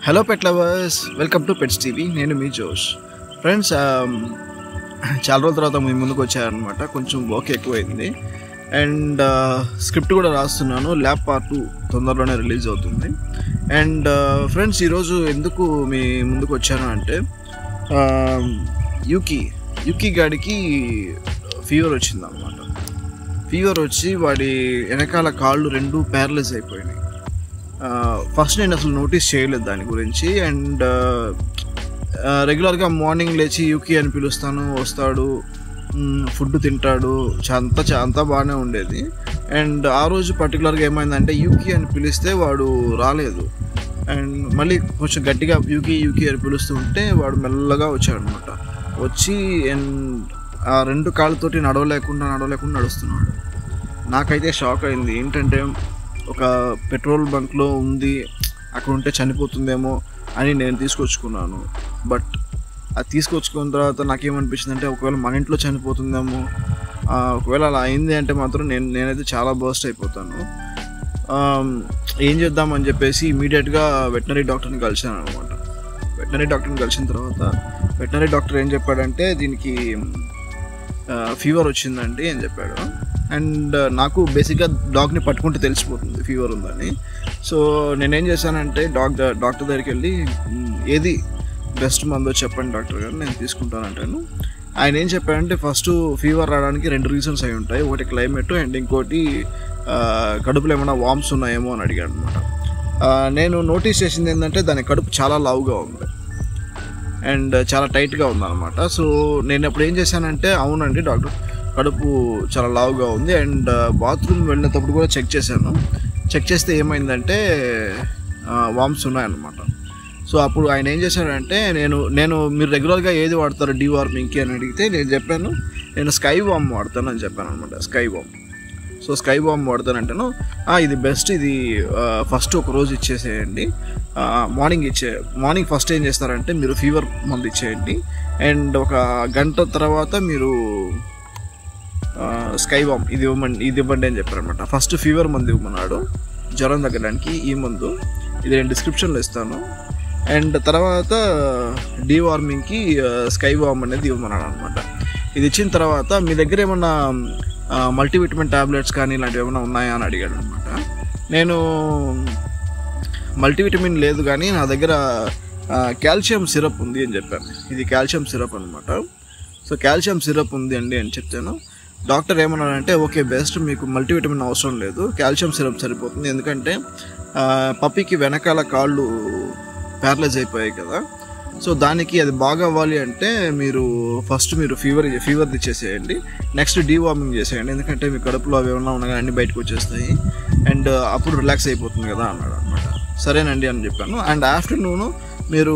Hello pet lovers welcome to pets TV నేను మీ జోష్ ఫ్రెండ్స్ చాలా రోజుల తర్వాత మీ ముందుకు వచ్చారనమాట కొంచెం వర్క్ ఎక్కువైంది అండ్ స్క్రిప్ట్ కూడా రాస్తున్నాను ల్యాబ్ పార్ట్ టూ తొందరలోనే రిలీజ్ అవుతుంది అండ్ ఫ్రెండ్స్ ఈరోజు ఎందుకు మీ ముందుకు వచ్చాను అంటే యూకి యూకి గాడికి ఫీవర్ వచ్చిందన్నమాట ఫీవర్ వచ్చి వాడి వెనకాల కాళ్ళు రెండు ప్యారలైజ్ అయిపోయినాయి ఫస్ట్ నేను అసలు నోటీస్ చేయలేదు దాని గురించి అండ్ రెగ్యులర్గా మార్నింగ్ లేచి యూకి అని పిలుస్తాను వస్తాడు ఫుడ్ తింటాడు అంతా అంతా బాగానే ఉండేది అండ్ ఆ రోజు పర్టికులర్గా ఏమైందంటే యూకి అని పిలిస్తే వాడు రాలేదు అండ్ మళ్ళీ కొంచెం గట్టిగా యూకి యూకి అని పిలుస్తూ ఉంటే వాడు మెల్లగా వచ్చాడు అనమాట వచ్చి అండ్ ఆ రెండు కాళ్ళతోటి నడవలేకుండా నడవలేకుండా నడుస్తున్నాడు నాకైతే షాక్ అయింది ఏంటంటే ఒక పెట్రోల్ బంక్లో ఉంది అక్కడ ఉంటే చనిపోతుందేమో అని నేను తీసుకొచ్చుకున్నాను బట్ అది తీసుకొచ్చుకున్న తర్వాత నాకేమనిపించింది అంటే ఒకవేళ మన ఇంట్లో చనిపోతుందేమో ఒకవేళ అలా అయింది అంటే మాత్రం నేను నేనైతే చాలా బర్స్ట్ అయిపోతాను ఏం చేద్దామని చెప్పేసి ఇమీడియట్గా వెటనరీ డాక్టర్ని కలిశాను అనమాట వెటనరీ డాక్టర్ని కలిసిన తర్వాత వెటనరీ డాక్టర్ ఏం చెప్పాడంటే దీనికి ఫీవర్ వచ్చిందండి అని చెప్పాడు అండ్ నాకు బేసిక్గా డాగ్ని పట్టుకుంటే తెలిసిపోతుంది ఫీవర్ ఉందని సో నేనేం చేశానంటే డాక్టర్ డాక్టర్ దగ్గరికి వెళ్ళి ఏది బెస్ట్ మందో చెప్పండి డాక్టర్ గారు నేను తీసుకుంటానంటాను ఆయన ఏం చెప్పాడంటే ఫస్ట్ ఫీవర్ రావడానికి రెండు రీజన్స్ అయి ఉంటాయి ఒకటి క్లైమేట్ అండ్ ఇంకోటి కడుపులో ఏమైనా వామ్స్ ఉన్నాయేమో అని అడిగాడు అనమాట నేను నోటీస్ చేసింది ఏంటంటే దాని కడుపు చాలా లావుగా ఉంది అండ్ చాలా టైట్గా ఉందన్నమాట సో నేను అప్పుడు ఏం చేశానంటే అవునండి డాక్టర్ కడుపు చాలా లావుగా ఉంది అండ్ బాత్రూమ్ వెళ్ళినప్పుడు కూడా చెక్ చేశాను చెక్ చేస్తే ఏమైందంటే వామ్స్ ఉన్నాయన్నమాట సో అప్పుడు ఆయన ఏం చేశాడంటే నేను నేను మీరు రెగ్యులర్గా ఏది వాడతారు డీవార్మింగ్కి అని అడిగితే నేను చెప్పాను నేను స్కై వామ్ వాడతాను అని చెప్పాను అనమాట స్కై వామ్ సో స్కై వామ్ వాడతానంటాను ఇది బెస్ట్ ఇది ఫస్ట్ ఒక రోజు ఇచ్చేసేయండి మార్నింగ్ ఇచ్చే మార్నింగ్ ఫస్ట్ ఏం చేస్తారంటే మీరు ఫీవర్ మందు ఇచ్చేయండి అండ్ ఒక గంట తర్వాత మీరు స్కై వామ్ ఇది ఇవ్వమండి ఇది ఇవ్వండి అని చెప్పారనమాట ఫస్ట్ ఫీవర్ మందు ఇవ్వమన్నాడు జ్వరం తగ్గడానికి ఈ మందు ఇది నేను డిస్క్రిప్షన్లో ఇస్తాను అండ్ తర్వాత డీవార్మింగ్కి స్కై వామ్ అనేది ఇవ్వమన్నాడు అనమాట ఇది ఇచ్చిన తర్వాత మీ దగ్గర ఏమన్నా మల్టీవిటమిన్ ట్యాబ్లెట్స్ కానీ ఇలాంటివి ఏమైనా ఉన్నాయా అని అడిగాడు అనమాట నేను మల్టీవిటమిన్ లేదు కానీ నా దగ్గర కాల్షియం సిరప్ ఉంది అని చెప్పాను ఇది కాల్షియం సిరప్ అనమాట సో కాల్షియం సిరప్ ఉంది అండి అని చెప్తాను డాక్టర్ ఏమన్నాడంటే ఓకే బెస్ట్ మీకు మల్టీవిటమిన్ అవసరం లేదు కాల్షియం సిరప్ సరిపోతుంది ఎందుకంటే పప్పికి వెనకాల కాళ్ళు ప్యారలైజ్ అయిపోయాయి కదా సో దానికి అది బాగా అవ్వాలి అంటే మీరు ఫస్ట్ మీరు ఫీవర్ ఫీవర్ ఇచ్చేసేయండి నెక్స్ట్ డీవార్మింగ్ చేసేయండి ఎందుకంటే మీ కడుపులో అవి ఏమన్నా ఉన్నా అన్ని బయటకు వచ్చేస్తాయి అండ్ అప్పుడు రిలాక్స్ అయిపోతుంది కదా అన్నాడు అనమాట సరేనండి అని చెప్పాను అండ్ ఆఫ్టర్నూన్ మీరు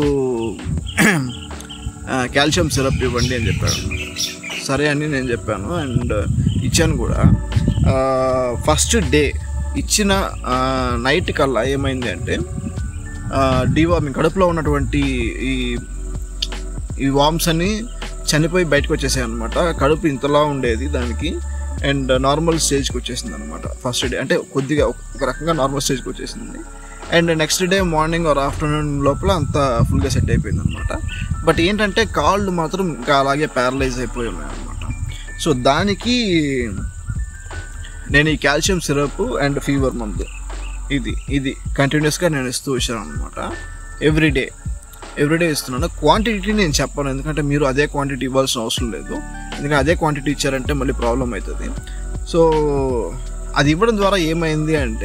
కాల్షియం సిరప్ ఇవ్వండి అని చెప్పాడు సరే అని నేను చెప్పాను అండ్ ఇచ్చాను కూడా ఫస్ట్ డే ఇచ్చిన నైట్ కల్లా ఏమైంది అంటే డీవార్మింగ్ కడుపులో ఉన్నటువంటి ఈ ఈ వామ్స్ అని చనిపోయి బయటకు వచ్చేసాయి అనమాట కడుపు ఇంతలా ఉండేది దానికి అండ్ నార్మల్ స్టేజ్కి వచ్చేసింది అనమాట ఫస్ట్ డే అంటే కొద్దిగా ఒక రకంగా నార్మల్ స్టేజ్కి వచ్చేసింది and next day morning or afternoon లోపల అంతా ఫుల్గా సెట్ అయిపోయింది అనమాట బట్ ఏంటంటే కాళ్ళు మాత్రం ఇంకా అలాగే ప్యారలైజ్ అయిపోయి ఉన్నాయి అనమాట సో దానికి నేను ఈ కాల్షియం సిరప్ అండ్ ఫీవర్ మందు ఇది ఇది కంటిన్యూస్గా నేను ఇస్తూ వచ్చాను అనమాట ఎవ్రీడే ఎవ్రీడే ఇస్తున్నాను క్వాంటిటీ నేను చెప్పను ఎందుకంటే మీరు అదే క్వాంటిటీ ఇవ్వాల్సిన అవసరం లేదు ఎందుకంటే అదే క్వాంటిటీ ఇచ్చారంటే మళ్ళీ ప్రాబ్లం అవుతుంది సో అది ఇవ్వడం ద్వారా ఏమైంది అంటే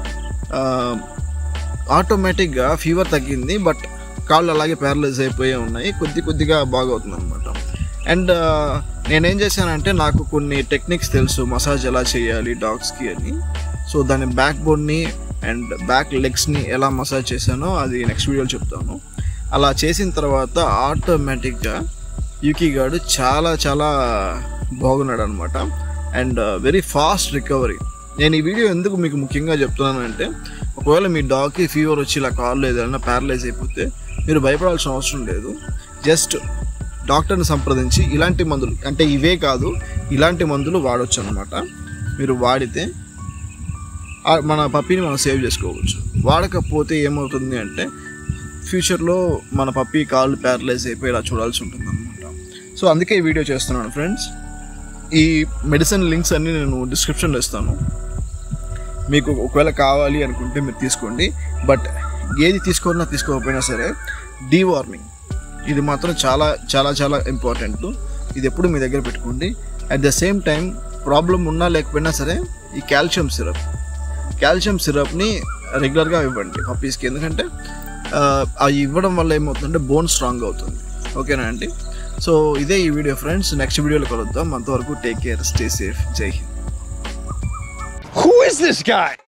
ఆటోమేటిక్గా ఫీవర్ తగ్గింది బట్ కాళ్ళు అలాగే ప్యారలైజ్ అయిపోయి ఉన్నాయి కొద్ది కొద్దిగా బాగవుతుంది అనమాట అండ్ నేనేం చేశానంటే నాకు కొన్ని టెక్నిక్స్ తెలుసు మసాజ్ ఎలా చేయాలి డాగ్స్కి అని సో దాని బ్యాక్ బోన్ని అండ్ బ్యాక్ లెగ్స్ని ఎలా మసాజ్ చేశానో అది నెక్స్ట్ వీడియోలో చెప్తాను అలా చేసిన తర్వాత ఆటోమేటిక్గా యూకీ గాడు చాలా చాలా బాగున్నాడు అనమాట అండ్ వెరీ ఫాస్ట్ రికవరీ నేను ఈ వీడియో ఎందుకు మీకు ముఖ్యంగా చెప్తున్నానంటే ఒకవేళ మీ డాగ్కి ఫీవర్ వచ్చి ఇలా కాళ్ళు ఏదైనా ప్యారలైజ్ అయిపోతే మీరు భయపడాల్సిన అవసరం లేదు జస్ట్ డాక్టర్ని సంప్రదించి ఇలాంటి మందులు అంటే ఇవే కాదు ఇలాంటి మందులు వాడచ్చు అనమాట మీరు వాడితే మన పప్పిని మనం సేవ్ చేసుకోవచ్చు వాడకపోతే ఏమవుతుంది అంటే ఫ్యూచర్లో మన పప్పి కాళ్ళు ప్యారలైజ్ అయిపోయి ఇలా చూడాల్సి ఉంటుంది అనమాట సో అందుకే ఈ వీడియో చేస్తున్నాను ఫ్రెండ్స్ ఈ మెడిసిన్ లింక్స్ అన్నీ నేను డిస్క్రిప్షన్లో ఇస్తాను మీకు ఒకవేళ కావాలి అనుకుంటే మీరు తీసుకోండి బట్ ఏది తీసుకోవాలన్నా తీసుకోకపోయినా సరే డీవార్మింగ్ ఇది మాత్రం చాలా చాలా చాలా ఇంపార్టెంట్ ఇది ఎప్పుడు మీ దగ్గర పెట్టుకోండి at the same time problem ఉన్నా లేకపోయినా సరే ఈ కాల్షియం సిరప్ కాల్షియం సిరప్ని రెగ్యులర్గా ఇవ్వండి పప్పీస్కి ఎందుకంటే ఆ, అవి ఇవ్వడం వల్ల ఏమవుతుందంటే బోన్ స్ట్రాంగ్ అవుతుంది ఓకేనా అండి సో ఇదే ఈ వీడియో ఫ్రెండ్స్ నెక్స్ట్ వీడియోలో కలుద్దాం అంతవరకు టేక్ కేర్ స్టే సేఫ్ జై Hind Who is this guy?